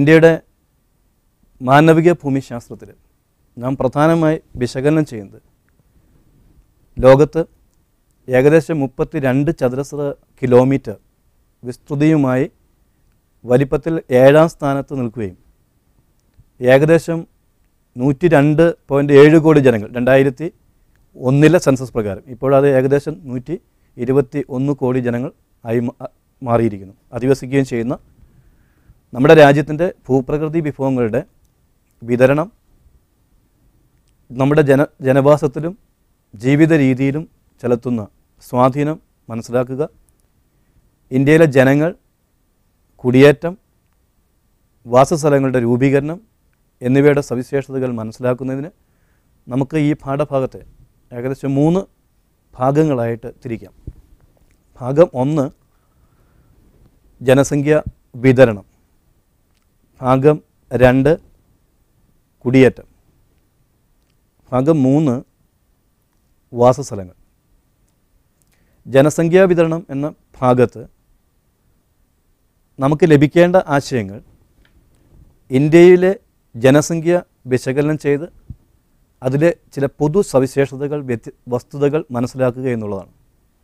ഇന്ത്യയുടെ മാനവിക ഭൂമിശാസ്ത്രത്തിൽ നാം പ്രധാനമായി വിശകലനം ചെയ്യുന്നത് ലോകത്ത് ഏകദേശം മുപ്പത്തി രണ്ട് ചതുരശ്ര കിലോമീറ്റർ വിസ്തൃതിയുമായി വലിപ്പത്തിൽ ഏഴാം സ്ഥാനത്ത് നിൽക്കുകയും ഏകദേശം നൂറ്റി രണ്ട് പോയിൻറ്റ് ഏഴ് കോടി ജനങ്ങൾ രണ്ടായിരത്തി ഒന്നിലെ സെൻസസ് പ്രകാരം ഇപ്പോഴത് ഏകദേശം നൂറ്റി ഇരുപത്തി ഒന്ന് കോടി ജനങ്ങൾ ആയി മാ- മാറിയിരിക്കുന്നു അധിവസിക്കുകയും ചെയ്യുന്ന നമ്മുടെ രാജ്യത്തിൻ്റെ ഭൂപ്രകൃതി വിഭവങ്ങളുടെ വിതരണം നമ്മുടെ ജന ജനവാസത്തിലും ജീവിത രീതിയിലും ചെലുത്തുന്ന സ്വാധീനം മനസ്സിലാക്കുക ഇന്ത്യയിലെ ജനങ്ങൾ കുടിയേറ്റം വാസസ്ഥലങ്ങളുടെ രൂപീകരണം എന്നിവയുടെ സവിശേഷതകൾ മനസ്സിലാക്കുന്നതിന് നമുക്ക് ഈ പാഠഭാഗത്തെ ഏകദേശം മൂന്ന് ഭാഗങ്ങളായിട്ട് തിരിക്കാം ഭാഗം ഒന്ന് ജനസംഖ്യ വിതരണം ഭാഗം രണ്ട് കുടിയേറ്റം ഭാഗം മൂന്ന് വാസസ്ഥലങ്ങൾ ജനസംഖ്യാ വിതരണം എന്ന ഭാഗത്ത് നമുക്ക് ലഭിക്കേണ്ട ആശയങ്ങൾ ഇന്ത്യയിലെ ജനസംഖ്യ വിശകലനം ചെയ്ത് അതിലെ ചില പൊതു സവിശേഷതകൾ വ്യത്യ വസ്തുതകൾ മനസ്സിലാക്കുക എന്നുള്ളതാണ്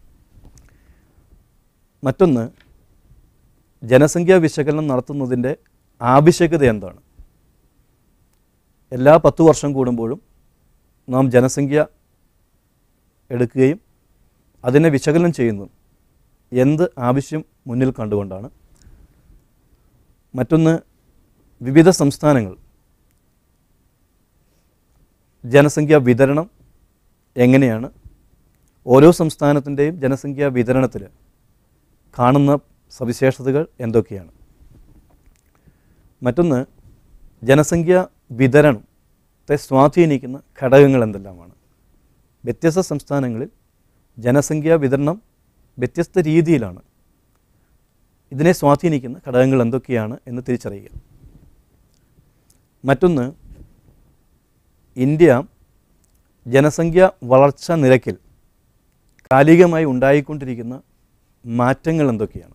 മറ്റൊന്ന് ജനസംഖ്യാ വിശകലനം നടത്തുന്നതിൻ്റെ ആവശ്യകത എന്താണ് എല്ലാ പത്തു വർഷം കൂടുമ്പോഴും നാം ജനസംഖ്യ എടുക്കുകയും അതിനെ വിശകലനം ചെയ്യുന്നു എന്ത് ആവശ്യം മുന്നിൽ കണ്ടുകൊണ്ടാണ് മറ്റൊന്ന് വിവിധ സംസ്ഥാനങ്ങൾ ജനസംഖ്യാ വിതരണം എങ്ങനെയാണ് ഓരോ സംസ്ഥാനത്തിൻ്റെയും ജനസംഖ്യാ വിതരണത്തിൽ കാണുന്ന സവിശേഷതകൾ എന്തൊക്കെയാണ് മറ്റൊന്ന് ജനസംഖ്യാ വിതരണത്തെ സ്വാധീനിക്കുന്ന ഘടകങ്ങൾ എന്തെല്ലാമാണ് വ്യത്യസ്ത സംസ്ഥാനങ്ങളിൽ ജനസംഖ്യാ വിതരണം വ്യത്യസ്ത രീതിയിലാണ് ഇതിനെ സ്വാധീനിക്കുന്ന ഘടകങ്ങൾ എന്തൊക്കെയാണ് എന്ന് തിരിച്ചറിയുക മറ്റൊന്ന് ഇന്ത്യ ജനസംഖ്യ വളർച്ചാ നിരക്കിൽ കാലികമായി ഉണ്ടായിക്കൊണ്ടിരിക്കുന്ന മാറ്റങ്ങൾ എന്തൊക്കെയാണ്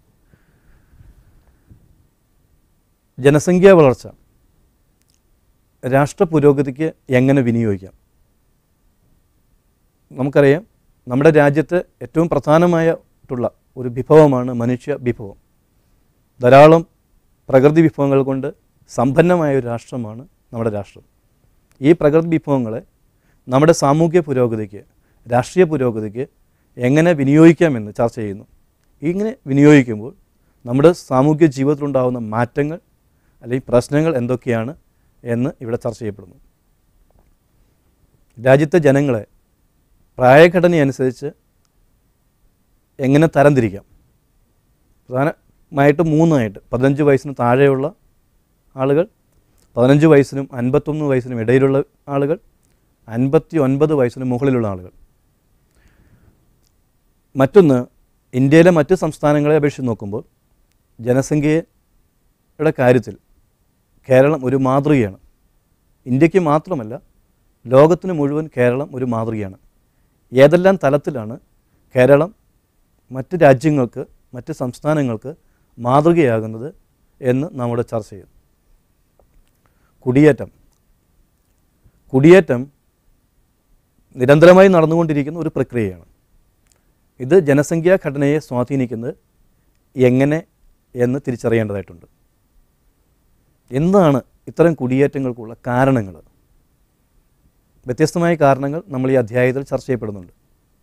ജനസംഖ്യാ വളർച്ച രാഷ്ട്ര പുരോഗതിക്ക് എങ്ങനെ വിനിയോഗിക്കാം നമുക്കറിയാം നമ്മുടെ രാജ്യത്ത് ഏറ്റവും പ്രധാനമായിട്ടുള്ള ഒരു വിഭവമാണ് മനുഷ്യ വിഭവം ധാരാളം പ്രകൃതി വിഭവങ്ങൾ കൊണ്ട് സമ്പന്നമായ ഒരു രാഷ്ട്രമാണ് നമ്മുടെ രാഷ്ട്രം ഈ പ്രകൃതി വിഭവങ്ങളെ നമ്മുടെ സാമൂഹ്യ പുരോഗതിക്ക് രാഷ്ട്രീയ പുരോഗതിക്ക് എങ്ങനെ വിനിയോഗിക്കാമെന്ന് ചർച്ച ചെയ്യുന്നു ഇങ്ങനെ വിനിയോഗിക്കുമ്പോൾ നമ്മുടെ സാമൂഹ്യ ജീവിതത്തിലുണ്ടാകുന്ന മാറ്റങ്ങൾ അല്ലെങ്കിൽ പ്രശ്നങ്ങൾ എന്തൊക്കെയാണ് എന്ന് ഇവിടെ ചർച്ച ചെയ്യപ്പെടുന്നു രാജ്യത്തെ ജനങ്ങളെ പ്രായഘടനയനുസരിച്ച് എങ്ങനെ തരംതിരിക്കാം പ്രധാനമായിട്ട് മൂന്നായിട്ട് പതിനഞ്ച് വയസ്സിന് താഴെയുള്ള ആളുകൾ പതിനഞ്ച് വയസ്സിനും അൻപത്തൊന്ന് വയസ്സിനും ഇടയിലുള്ള ആളുകൾ അൻപത്തി ഒൻപത് വയസ്സിന് മുകളിലുള്ള ആളുകൾ മറ്റൊന്ന് ഇന്ത്യയിലെ മറ്റ് സംസ്ഥാനങ്ങളെ അപേക്ഷിച്ച് നോക്കുമ്പോൾ ജനസംഖ്യയുടെ കാര്യത്തിൽ കേരളം ഒരു മാതൃകയാണ് ഇന്ത്യക്ക് മാത്രമല്ല ലോകത്തിന് മുഴുവൻ കേരളം ഒരു മാതൃകയാണ് ഏതെല്ലാം തലത്തിലാണ് കേരളം മറ്റ് രാജ്യങ്ങൾക്ക് മറ്റ് സംസ്ഥാനങ്ങൾക്ക് മാതൃകയാകുന്നത് എന്ന് നമ്മുടെ ചർച്ച ചെയ്തു കുടിയേറ്റം കുടിയേറ്റം നിരന്തരമായി നടന്നുകൊണ്ടിരിക്കുന്ന ഒരു പ്രക്രിയയാണ് ഇത് ജനസംഖ്യാ ഘടനയെ സ്വാധീനിക്കുന്നത് എങ്ങനെ എന്ന് തിരിച്ചറിയേണ്ടതായിട്ടുണ്ട് എന്താണ് ഇത്തരം കുടിയേറ്റങ്ങൾക്കുള്ള കാരണങ്ങൾ വ്യത്യസ്തമായ കാരണങ്ങൾ നമ്മൾ ഈ അധ്യായത്തിൽ ചർച്ച ചെയ്യപ്പെടുന്നുണ്ട്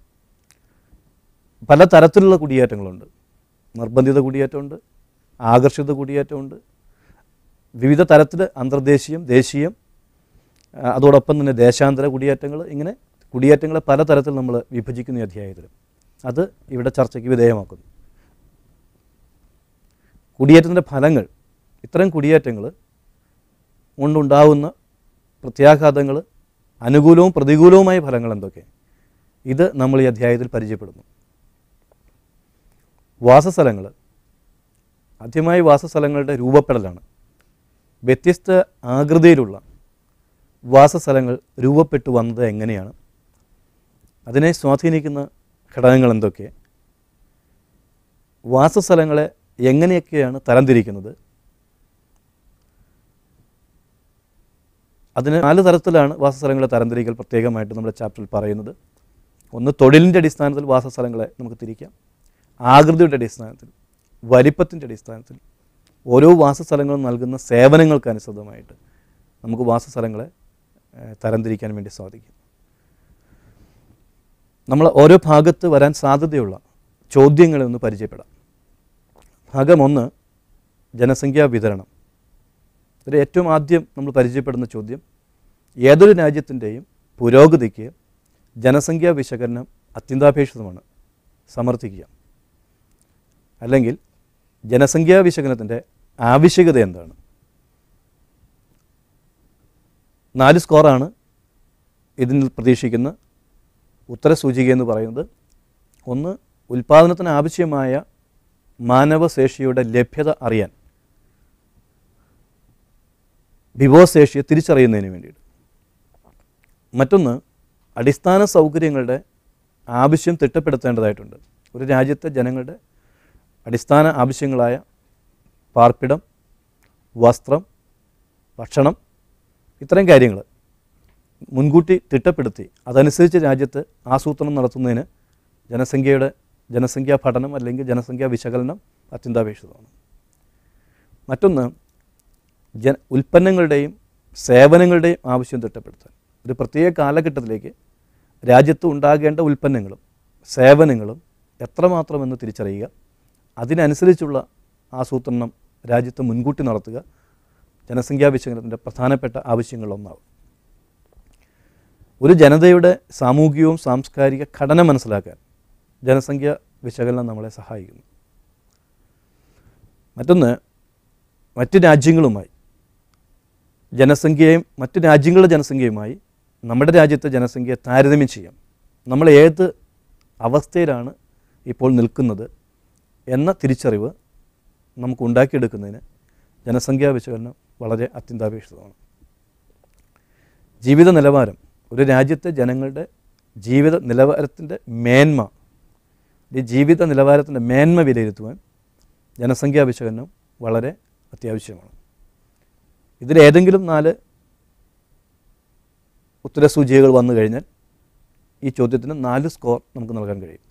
പല തരത്തിലുള്ള കുടിയേറ്റങ്ങളുണ്ട് നിർബന്ധിത കുടിയേറ്റമുണ്ട് ആകർഷിത കുടിയേറ്റമുണ്ട് വിവിധ തരത്തിൽ അന്തർദേശീയം ദേശീയം ആ, അതോടൊപ്പം തന്നെ ദേശാന്തര കുടിയേറ്റങ്ങൾ ഇങ്ങനെ കുടിയേറ്റങ്ങളെ പലതരത്തിൽ നമ്മൾ വിഭജിക്കുന്ന ഈ അധ്യായത്തിൽ അത് ഇവിടെ ചർച്ചയ്ക്ക് വിധേയമാക്കുന്നു കുടിയേറ്റത്തിൻ്റെ ഫലങ്ങൾ ഇത്തരം കുടിയേറ്റങ്ങൾ കൊണ്ടുണ്ടാകുന്ന പ്രത്യാഘാതങ്ങൾ അനുകൂലവും പ്രതികൂലവുമായ ഫലങ്ങൾ എന്തൊക്കെ ഇത് നമ്മൾ ഈ അധ്യായത്തിൽ പരിചയപ്പെടുന്നു വാസസ്ഥലങ്ങൾ ആദ്യമായി വാസസ്ഥലങ്ങളുടെ രൂപപ്പെടലാണ് വ്യത്യസ്ത ആകൃതിയിലുള്ള വാസസ്ഥലങ്ങൾ രൂപപ്പെട്ടു വന്നത് എങ്ങനെയാണ് അതിനെ സ്വാധീനിക്കുന്ന ഘടകങ്ങൾ എന്തൊക്കെ വാസസ്ഥലങ്ങളെ എങ്ങനെയൊക്കെയാണ് തരംതിരിക്കുന്നത് അതിന് നാല് തരത്തിലാണ് വാസസ്ഥലങ്ങളെ തരംതിരിക്കൽ പ്രത്യേകമായിട്ട് നമ്മുടെ ചാപ്റ്ററിൽ പറയുന്നത് ഒന്ന് തൊഴിലിൻ്റെ അടിസ്ഥാനത്തിൽ വാസസ്ഥലങ്ങളെ നമുക്ക് തിരിക്കാം ആകൃതിയുടെ അടിസ്ഥാനത്തിൽ വലിപ്പത്തിൻ്റെ അടിസ്ഥാനത്തിൽ ഓരോ വാസസ്ഥലങ്ങളും നൽകുന്ന സേവനങ്ങൾക്ക് അനുസൃതമായിട്ട് നമുക്ക് വാസസ്ഥലങ്ങളെ ഏഹ്, തരംതിരിക്കാൻ വേണ്ടി സാധിക്കും നമ്മൾ ഓരോ ഭാഗത്ത് വരാൻ സാധ്യതയുള്ള ചോദ്യങ്ങളെ ഒന്ന് പരിചയപ്പെടാം ഭാഗം ഒന്ന് ജനസംഖ്യാ വിതരണം ഇതിൽ ഏറ്റവും ആദ്യം നമ്മൾ പരിചയപ്പെടുന്ന ചോദ്യം ഏതൊരു രാജ്യത്തിൻ്റെയും പുരോഗതിക്ക് ജനസംഖ്യാ വിശകലനം അത്യന്താപേക്ഷിതമാണ് സമർത്ഥിക്കുക അല്ലെങ്കിൽ ജനസംഖ്യാ വിശകലനത്തിൻ്റെ ആവശ്യകത എന്താണ് നാല് സ്കോറാണ് ഇതിൽ പ്രതീക്ഷിക്കുന്ന ഉത്തരസൂചിക എന്ന് പറയുന്നത് ഒന്ന് ഉൽപ്പാദനത്തിന് ആവശ്യമായ മാനവശേഷിയുടെ ലഭ്യത അറിയാൻ വിഭവശേഷിയെ തിരിച്ചറിയുന്നതിന് വേണ്ടിയിട്ട് മറ്റൊന്ന് അടിസ്ഥാന സൗകര്യങ്ങളുടെ ആവശ്യം തിട്ടപ്പെടുത്തേണ്ടതായിട്ടുണ്ട് ഒരു രാജ്യത്തെ ജനങ്ങളുടെ അടിസ്ഥാന ആവശ്യങ്ങളായ പാർപ്പിടം വസ്ത്രം ഭക്ഷണം ഇത്തരം കാര്യങ്ങൾ മുൻകൂട്ടി തിട്ടപ്പെടുത്തി അതനുസരിച്ച് രാജ്യത്ത് ആസൂത്രണം നടത്തുന്നതിന് ജനസംഖ്യയുടെ ജനസംഖ്യാ പഠനം അല്ലെങ്കിൽ ജനസംഖ്യാ വിശകലനം അത്യന്താപേക്ഷിതമാണ് മറ്റൊന്ന് ജന ഉൽപ്പന്നങ്ങളുടെയും സേവനങ്ങളുടെയും ആവശ്യം തിട്ടപ്പെടുത്താൻ ഒരു പ്രത്യേക കാലഘട്ടത്തിലേക്ക് രാജ്യത്ത് ഉണ്ടാകേണ്ട ഉൽപ്പന്നങ്ങളും സേവനങ്ങളും എത്രമാത്രമെന്ന് തിരിച്ചറിയുക അതിനനുസരിച്ചുള്ള ആസൂത്രണം രാജ്യത്ത് മുൻകൂട്ടി നടത്തുക ജനസംഖ്യാ വിശകലനത്തിൻ്റെ പ്രധാനപ്പെട്ട ആവശ്യങ്ങളൊന്നാവും ഒരു ജനതയുടെ സാമൂഹികവും സാംസ്കാരിക ഘടന മനസ്സിലാക്കാൻ ജനസംഖ്യ വിശകലനം നമ്മളെ സഹായിക്കുന്നു മറ്റൊന്ന് മറ്റ് രാജ്യങ്ങളുമായി ജനസംഖ്യയും മറ്റ് രാജ്യങ്ങളുടെ ജനസംഖ്യയുമായി നമ്മുടെ രാജ്യത്തെ ജനസംഖ്യയെ താരതമ്യം ചെയ്യാം നമ്മൾ ഏത് അവസ്ഥയിലാണ് ഇപ്പോൾ നിൽക്കുന്നത് എന്ന തിരിച്ചറിവ് നമുക്ക് ഉണ്ടാക്കിയെടുക്കുന്നതിന് ജനസംഖ്യാ വിശകലനം വളരെ അത്യന്താപേക്ഷിതമാണ് ജീവിത നിലവാരം ഒരു രാജ്യത്തെ ജനങ്ങളുടെ ജീവിത നിലവാരത്തിൻ്റെ മേന്മ ഈ ജീവിത നിലവാരത്തിൻ്റെ മേന്മ വിലയിരുത്തുവാൻ ജനസംഖ്യാ വിശകലനം വളരെ അത്യാവശ്യമാണ് ഇതിലേതെങ്കിലും നാല് ഉത്തരസൂചികകൾ വന്നു കഴിഞ്ഞാൽ ഈ ചോദ്യത്തിന് നാല് സ്കോർ നമുക്ക് നൽകാൻ കഴിയും